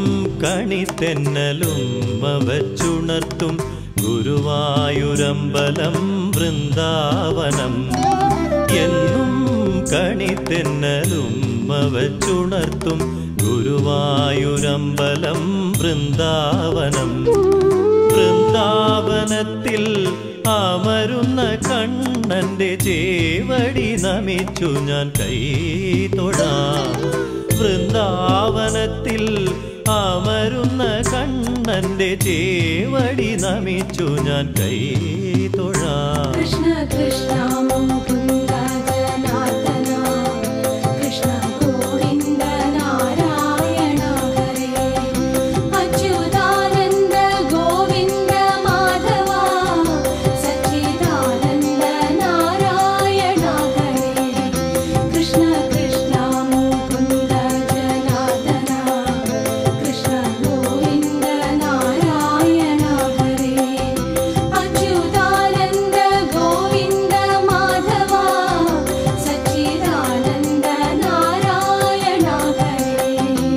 കണിത്തെന്നലും വച്ചുണർത്തും ഗുരുവായൂരമ്പലം വൃന്ദാവനം എന്നും കണിത്തെന്നലും വച്ചുണർത്തും ഗുരുവായൂരമ്പലം വൃന്ദാവനം വൃന്ദാവനത്തിൽ അമരുന്ന കണ്ണന്റെ ചേവടി നമിച്ചു ഞാൻ കൈ തൊഴാം വൃന്ദാവനത്തിൽ അമരുന്ന കണ്ണന്റെ ചേവടി നമിച്ചു ഞാൻ കൈ തൊഴാം കൃഷ്ണ കൃഷ്ണ മുകുന്ദ ജനാർദ്ദന കൃഷ്ണ ഗോവിന്ദ നാരായണ ഹരേ അച്യുതാനന്ദ ഗോവിന്ദ മാധവ സച്ചിദാനന്ദ നാരായണ ഹരേ കൃഷ്ണ കൃഷ്ണ മുകുന്ദ ജനാർദ്ദന കൃഷ്ണ ഗോവിന്ദ നാരായണ ഹരേ അച്യുതാനന്ദ ഗോവിന്ദ മാധവ സച്ചിദാനന്ദ നാരായണ ഹരേ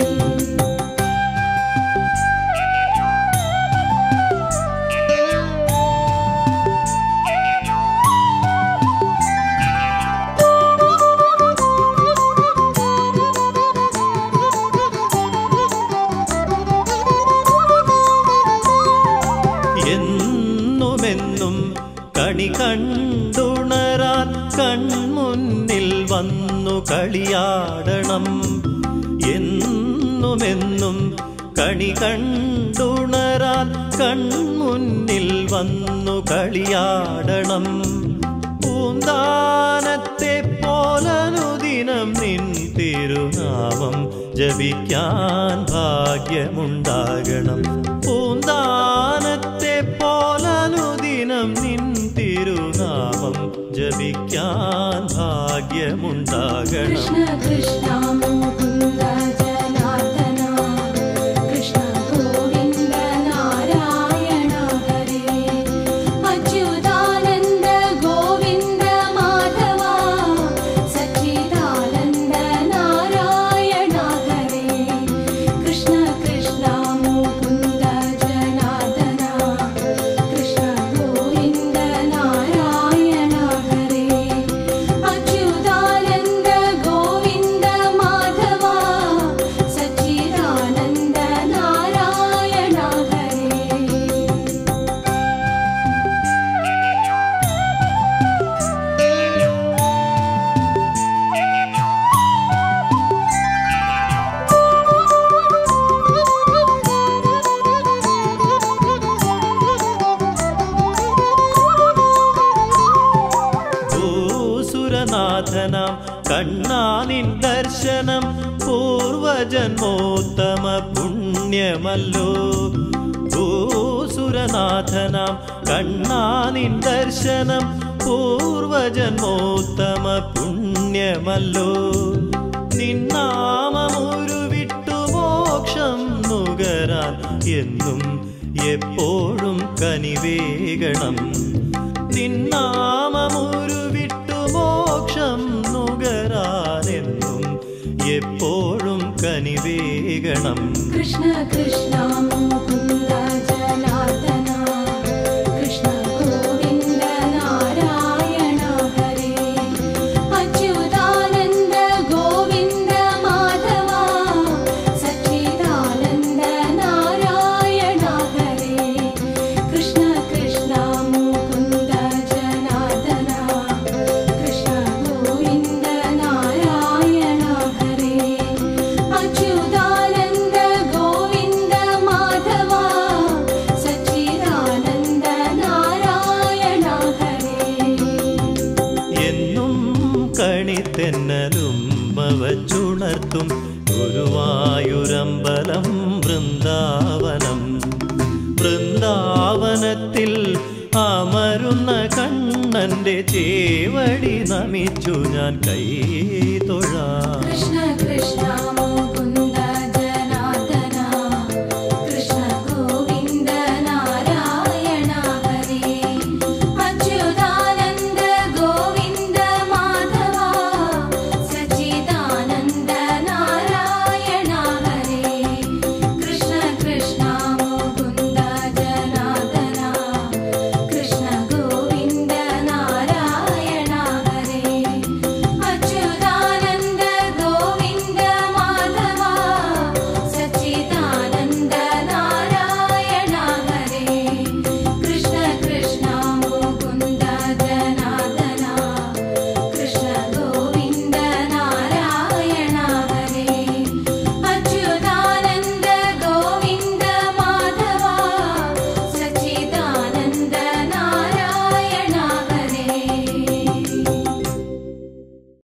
എന്നുമെന്നും കണി കണ്ടുണരാൻ കൺമുന്നിൽ വന്നു കളിയാടണം എന്നുമെന്നും കണി കണ്ടുണരാൻ കൺമുന്നിൽ വന്നു കളിയാടണം പൂന്താനത്തെ പോലനുദിനം നിൻ തിരുനാമം ജപിക്കാൻ ഭാഗ്യമുണ്ടാകണം പൂന്താനത്തെ പോലനുദിനം നിൻ തിരുനാമം ജപിക്കാൻ ഭാഗ്യമുണ്ടാകണം കൃഷ്ണ കൃഷ്ണ മുകുന്ദ ജനാർദ്ദന കൃഷ്ണ ഗോവിന്ദ നാരായണ ഹരേ അച്യുതാനന്ദ ഗോവിന്ദ മാധവ സച്ചിദാനന്ദ നാരായണ ഹരേ കൃഷ്ണ കൃഷ്ണ മുകുന്ദ ജനാർദ്ദന കൃഷ്ണ ഗോവിന്ദ നാരായണ ഹരേ അച്യുതാനന്ദ ഗോവിന്ദ മാധവ സച്ചിദാനന്ദ നാരായണ ഹരേ ഭൂസുരനാഥനാം കണ്ണാനിൻ ദർശനം പൂർവജന്മോത്തമ പുണ്യമല്ലോ ഭൂസുരനാഥനാം കണ്ണാനിൻ ദർശനം പൂർവജന്മോത്തമ പുണ്യമല്ലോ നിന്നാമമൊരു വിട്ടു മോക്ഷം നുകരാൻ എന്നും എപ്പോഴും കനിവേകണം നിന്നാമമൊരു വിട്ടു മോക്ഷം നുകരാനെന്നും എപ്പോഴും കനിവേകണം കൃഷ്ണ കൃഷ്ണ മുകുന്ദ ജനാർദ്ദന കൃഷ്ണ ഗോവിന്ദ നാരായണ ഹരേ അച്യുതാനന്ദ ഗോവിന്ദ മാധവ സച്ചിദാനന്ദ നാരായണ ഹരേ കൃഷ്ണ കൃഷ്ണ മുകുന്ദ ജനാർദ്ദന കൃഷ്ണ ഗോവിന്ദ നാരായണ ഹരേ അച്യുതാനന്ദ ഗോവിന്ദ മാധവ സച്ചിദാനന്ദ നാരായണ ഹരേ എന്നും കണിത്തെന്നലും വച്ചുണർത്തും ഗുരുവായൂരമ്പലം വൃന്ദാവനം വൃന്ദാവനത്തിൽ അമരുന്ന കണ്ണന്റെ ചേവടി നമിച്ചു ഞാൻ കൈ തൊഴാം കൃഷ്ണ കൃഷ്ണ